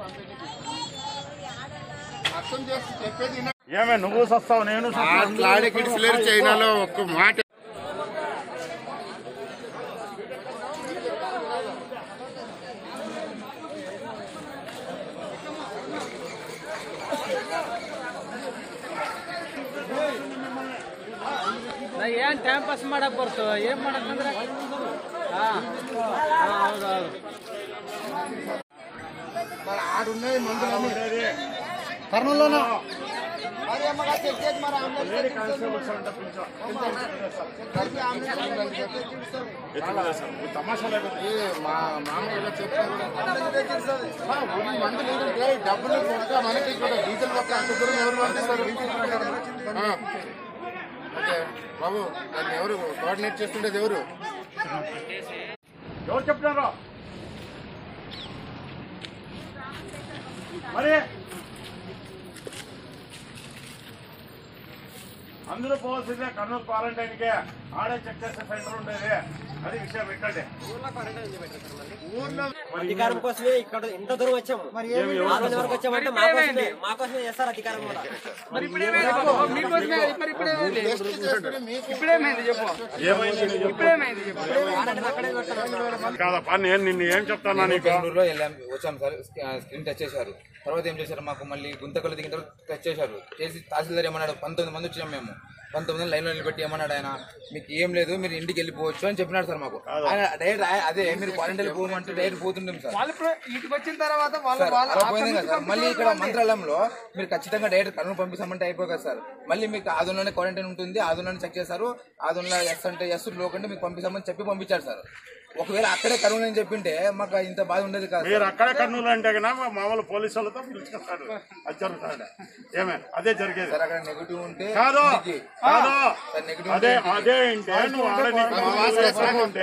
అర్థం చేసి చెప్పేది వినండి. ఏమే నువ్వు సస్తావు నేను సస్తాను. మాట్లాడే కిడ్స్ లేరు చైనాలో ఒక్క మాట ನಾ ಏನ್ ಟೈಮ್ ಪಾಸ್ ಮಾಡಕ್ ಬರ್ತು ಏನ್ ಮಾಡಕ್ಕಂದ್ರೆ ಹಾ ಹಾ, ಹೌದು ಹೌದು మన ఆడున్నాయి మందులన్నీ కర్నూలులోనా? లేడీ కానిస్టేబుల్స్ అంట పిలిచా. ఎత్తుకుదా సార్? ఈ తమాషా లేకపోతే ఏ, మా మామూలుగా చెప్పారు ఆ, ఉరి మందులు ఏంటంటే డబ్బులు కొట్ట మనకి కూడా డీజిల్ పక్క అంత దూరం ఎవరు పంపిస్తారు ఆ. ఓకే బాబు దాన్ని ఎవరు కోఆర్డినేట్ చేస్తుండేది ఎవరు ఎవరు చెప్తున్నారో మరి అందరూ పోవాల్సిందే కర్నూలు క్వారంటైన్ కి ఆడే చెక్ చేసే సెంటర్ ఉండేది అది విషయం పెట్టండి ఊర్లో అధికారం కోసమే ఇక్కడ ఎంత దూరం వచ్చాము ఏమి ఎవరు ఆ రోజు వరకు వచ్చామంటే మా కోసమే మా కోసమే చేస్తారు అధికారం కూడా ఏమైంది నువ్వు చెప్పు. కాదప్పా నేను నిన్ను ఏం చెప్తానా నీకు బెంగళూరులో వెళ్ళాం వచ్చాం సార్ స్క్రీన్ టచ్ చేశారు తర్వాత ఏం చేశారు మాకు మళ్ళీ గుంతకలు దిగిన తర్వాత టచ్ చేశారు చేసి తహసీల్దార్ ఏమన్నాడు పంతొమ్మిది మంది వచ్చాం మేము పంతొమ్మిది లైన్లో నిలబెట్టి ఏమన్నాడు ఆయన మీకు ఏం లేదు మీరు ఇంటికి వెళ్ళిపోవచ్చు అని చెప్పినాడు సార్ మాకు ఆయన డైరెక్ట్ ఆయ- అదే మీరు క్వారంటైన్ పోమంటే డైరెక్ట్ పోతుంటాం సార్ వాళ్ళు ఇప్పుడు ఇంటికి వచ్చిన తర్వాత వాళ్ళు సార్ అలా పోయింది కదా సార్ మళ్ళీ ఇక్కడ మంత్రాలయంలో మీరు ఖచ్చితంగా డైరెక్ట్ కర్నూలు పంపిస్తామంటే అయిపోయి కదా సార్ మళ్ళీ మీకు ఆదులోనే క్వారంటైన్ ఉంటుంది ఆదులోనే చెక్ చేశారు ఆదులో ఎస్ అంటే ఎస్ లో కంటే మీకు పంపిస్తామని చెప్పి పంపించారు సార్ ఒకవేళ అక్కడే కరోనా అని చెప్పింటే మాకు ఇంత బాధ ఉండేది కాదు మీరు అక్కడే కర్నూలు అంటే కన్నా మా మామూలు పోలీసు వాళ్ళతో పిలుచుకొస్తాడు అది జరుగుతాడు ఏమే అదే జరిగేది సార్ అక్కడ నెగిటివ్ ఉంటే కాదు ఇంటికి. కాదు సార్ నెగిటివ్ అదే ఉంటే అదే ఇంటే నువ్వు ఆడ నీకు మామూలు వేసుకొని ఉంటే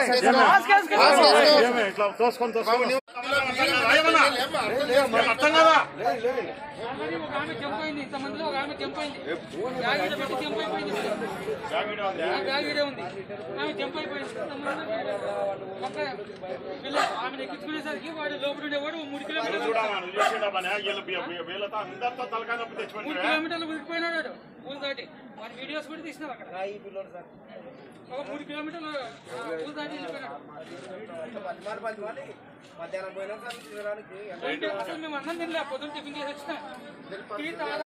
ఏమే? ఏమే ఇట్లా తోసుకొని తోసుకొని ఏమన్నా? ఏం అర్థం కదా ఆల్రెడీ ఒక ఆమె చంపోయింది ఇంతమందిలో ఒక ఆమె చంపోయింది బ్యాగ్ ఈడ పెట్టి చంపైపోయింది ఆ బ్యాగ్ ఈడే ఉంది ఆమె చంపైపోయింది ఇంతమందిలో ఒక పిల్ల ఆమెను ఎక్కించుకునేసరికి వాడు లోపల ఉండేవాడు మూడు కిలోమీటర్లు చూడమా నువ్వు చేసేదా పని వీళ్ళు వీ- వీళ్ళతో అందరితో తలకాయ నొప్పి మూడు తెచ్చుకుంటే కిలోమీటర్లు ఉరికిపోయినాడు వాడు ఊరు దాటి మన వీడియోస్ కూడా తీసినారు అక్కడ ఒక మూడు కిలోమీటర్లు ఆ, ఊరు దాటి వెళ్ళిపోయినాడు అంటే అసలు మేము అన్నం తినలే పొద్దున్న టిఫిన్ చేసి వచ్చినా టీ తాగ